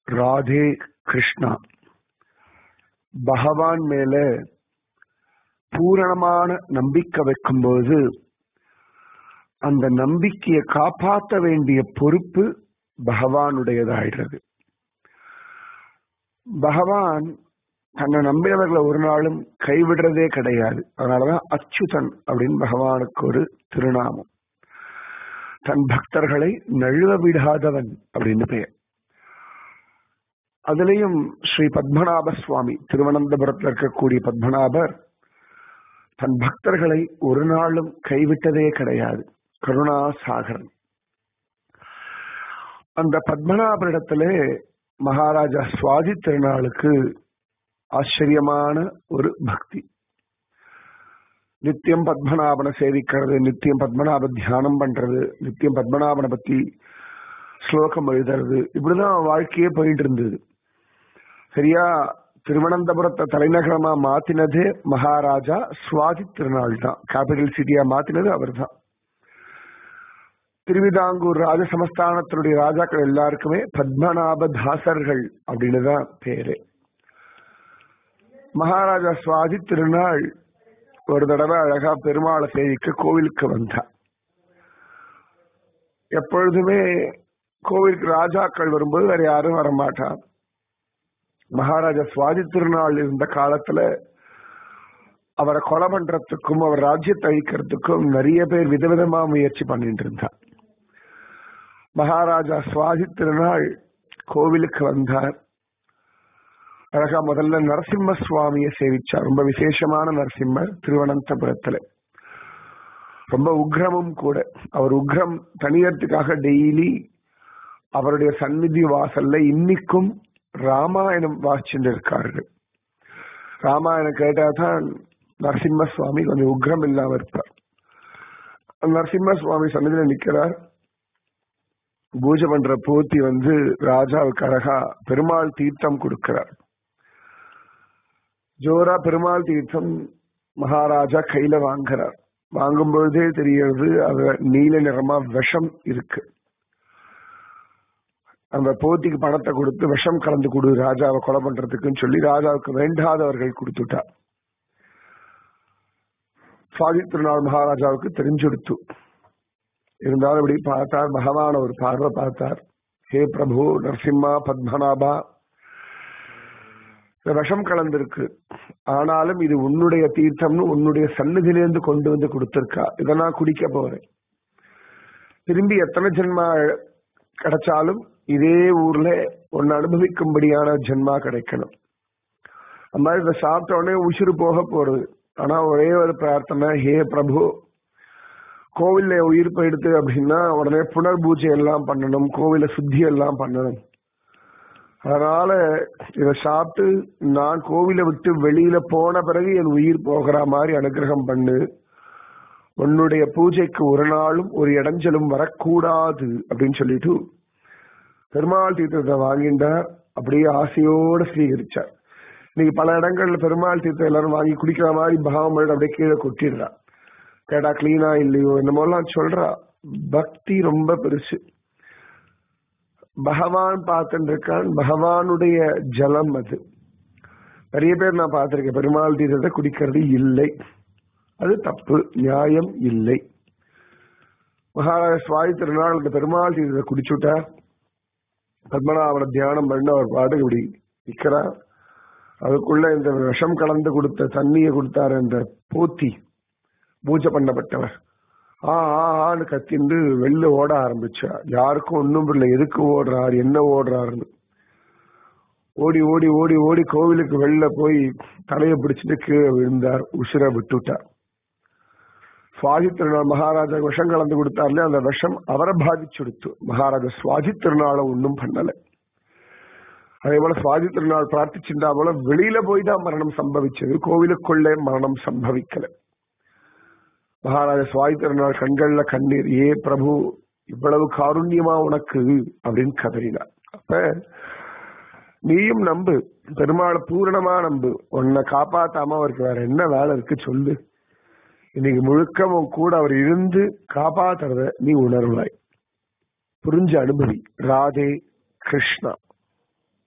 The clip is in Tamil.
ராதே கிருஷ்ணா பகவான் மேல பூரணமான நம்பிக்கை வைக்கும்போது அந்த நம்பிக்கையை காப்பாற்ற வேண்டிய பொறுப்பு பகவானுடையதாயிடுறது பகவான் தன்னை நம்பினவர்களை ஒரு நாளும் கைவிடுறதே கிடையாது அதனாலதான் அச்சுதன் அப்படின்னு பகவானுக்கு ஒரு திருநாமம் தன் பக்தர்களை நழுவ விடாதவன் அப்படின்னு பெயர் அதுலயும் ஸ்ரீ பத்மநாப சுவாமி திருவனந்தபுரத்தில் இருக்கக்கூடிய பத்மநாபர் தன் பக்தர்களை ஒரு நாளும் கைவிட்டதே கிடையாது கருணா சாகரன் அந்த பத்மநாபரிடத்திலே மகாராஜா சுவாதி திருநாளுக்கு ஆச்சரியமான ஒரு பக்தி நித்தியம் பத்மநாபனை சேவிக்கிறது நித்தியம் பத்மநாப தியானம் பண்றது நித்தியம் பத்மநாபனை பத்தி ஸ்லோகம் எழுதுறது இப்படிதான் வாழ்க்கையே போயிட்டு இருந்தது சரியா திருவனந்தபுரத்தை தலைநகரமா மாத்தினதே மகாராஜா சுவாதி திருநாள் தான் கேபிட்டல் சிட்டியா மாத்தினது அவர் தான் திருவிதாங்கூர் ராஜ சமஸ்தானத்தினுடைய ராஜாக்கள் எல்லாருக்குமே பத்மநாப தாசர்கள் அப்படின்னு தான் பேரு மகாராஜா சுவாதி திருநாள் ஒரு தடவை அழகா பெருமாளை சேவிக்க கோவிலுக்கு வந்தார் எப்பொழுதுமே கோவிலுக்கு ராஜாக்கள் வரும்போது வேற யாரும் வரமாட்டான் மகாராஜா சுவாதி திருநாள் இருந்த காலத்துல அவரை கொலை பண்றதுக்கும் அவர் ராஜ்யத்தை அழிக்கிறதுக்கும் நிறைய பேர் விதவிதமா முயற்சி பண்ணிட்டு இருந்தார் மகாராஜா சுவாதி திருநாள் கோவிலுக்கு வந்தார் அழகா முதல்ல நரசிம்ம சுவாமியை சேவிச்சார் ரொம்ப விசேஷமான நரசிம்மர் திருவனந்தபுரத்துல ரொம்ப உக்ரமும் கூட அவர் உக்ரம் தனியத்துக்காக டெய்லி அவருடைய சந்நிதி வாசல்ல இன்னைக்கும் ராமாயணம் வாசிச்சுட்டு இருக்கார்கள் ராமாயணம் கேட்டாதான் நரசிம்ம சுவாமி கொஞ்சம் உக்ரம் இல்லாம இருப்பார் நரசிம்ம சுவாமி சன்னதியில நிக்கிறார் பூஜை பண்ற போத்தி வந்து ராஜாவுக்கு அழகா பெருமாள் தீர்த்தம் கொடுக்கிறார் ஜோரா பெருமாள் தீர்த்தம் மகாராஜா கையில வாங்குறார் வாங்கும் பொழுதே தெரியறது அது நீல நிறமா விஷம் இருக்கு அந்த போத்திக்கு பணத்தை கொடுத்து விஷம் கலந்து கொடு ராஜாவை கொலை பண்றதுக்குன்னு சொல்லி ராஜாவுக்கு வேண்டாதவர்கள் கொடுத்துட்டார் சுவாதி திருநாள் மகாராஜாவுக்கு தெரிஞ்சுடுத்து இருந்தாலும் இப்படி பார்த்தார் பகவான ஒரு பார்வை பார்த்தார் ஹே பிரபு நரசிம்மா பத்மநாபா விஷம் கலந்திருக்கு ஆனாலும் இது உன்னுடைய தீர்த்தம்னு உன்னுடைய சன்னதியிலேருந்து கொண்டு வந்து கொடுத்திருக்கா இதை நான் குடிக்க போறேன் திரும்பி எத்தனை ஜென்மா கிடைச்சாலும் இதே ஊர்ல ஒன்னு அனுபவிக்கும்படியான ஜென்மா கிடைக்கணும் அந்த மாதிரி இதை சாப்பிட்ட உடனே உசுறு போக போறது ஆனா ஒரே ஒரு பிரார்த்தனை ஹே பிரபு கோவில்ல உயிர் போயிடுது அப்படின்னா உடனே புனர் பூஜை எல்லாம் பண்ணணும் கோவில சுத்தி எல்லாம் பண்ணணும் அதனால இதை சாப்பிட்டு நான் கோவிலை விட்டு வெளியில போன பிறகு என் உயிர் போகிற மாதிரி அனுகிரகம் பண்ணு உன்னுடைய பூஜைக்கு ஒரு நாளும் ஒரு இடைஞ்சலும் வரக்கூடாது அப்படின்னு சொல்லிட்டு பெருமாள் தீர்த்தத்தை வாங்கிட்டார் அப்படியே ஆசையோட ஸ்வீகரிச்சார் இன்னைக்கு பல இடங்கள்ல பெருமாள் தீர்த்தம் எல்லாரும் வாங்கி குடிக்கிற மாதிரி பாவம் அப்படியே கீழே கொட்டிடுறா கேட்டா கிளீனா இல்லையோ என்னமோலாம் சொல்றா பக்தி ரொம்ப பெருசு பகவான் பார்த்துட்டு இருக்கான் பகவானுடைய ஜலம் அது நிறைய பேர் நான் பார்த்திருக்கேன் பெருமாள் தீர்த்தத்தை குடிக்கிறது இல்லை அது தப்பு நியாயம் இல்லை மகாராஜ சுவாமி திருநாள் இந்த பெருமாள் தீர்த்தத்தை குடிச்சுட்டா பத்மநாபனை தியானம் பண்ண அவர் பாட்டு இப்படி நிக்கிறார் அதுக்குள்ள இந்த விஷம் கலந்து கொடுத்த தண்ணியை கொடுத்தாரு இந்த போத்தி பூஜை பண்ணப்பட்டவர் ஆ ஆன்னு கத்திண்டு வெளில ஓட ஆரம்பிச்சா யாருக்கும் ஒன்றும் இல்லை எதுக்கு ஓடுறாரு என்ன ஓடுறாருன்னு ஓடி ஓடி ஓடி ஓடி கோவிலுக்கு வெளில போய் தலையை பிடிச்சிட்டு கீழே விழுந்தார் உசிர விட்டுட்டார் சுவாதி திருநாள் மகாராஜா விஷம் கலந்து கொடுத்தார்ல அந்த விஷம் அவரை பாதிச்சுடுத்து மகாராஜா சுவாதி திருநாளை ஒன்றும் பண்ணல அதே போல சுவாதி திருநாள் பிரார்த்திச்சிருந்தா போல வெளியில போய் தான் மரணம் சம்பவிச்சது கோவிலுக்குள்ளே மரணம் சம்பவிக்கல மகாராஜா சுவாதி திருநாள் கண்கள்ல கண்ணீர் ஏ பிரபு இவ்வளவு காருண்யமா உனக்கு அப்படின்னு கதறினார் அப்ப நீயும் நம்பு பெருமாளை பூரணமா நம்பு உன்னை காப்பாத்தாம அவருக்கு வேற என்ன வேலை இருக்கு சொல்லு இன்னைக்கு முழுக்க உன் கூட அவர் இருந்து காப்பாத்துறத நீ உணர்வாய் புரிஞ்சு அனுபவி ராதே கிருஷ்ணா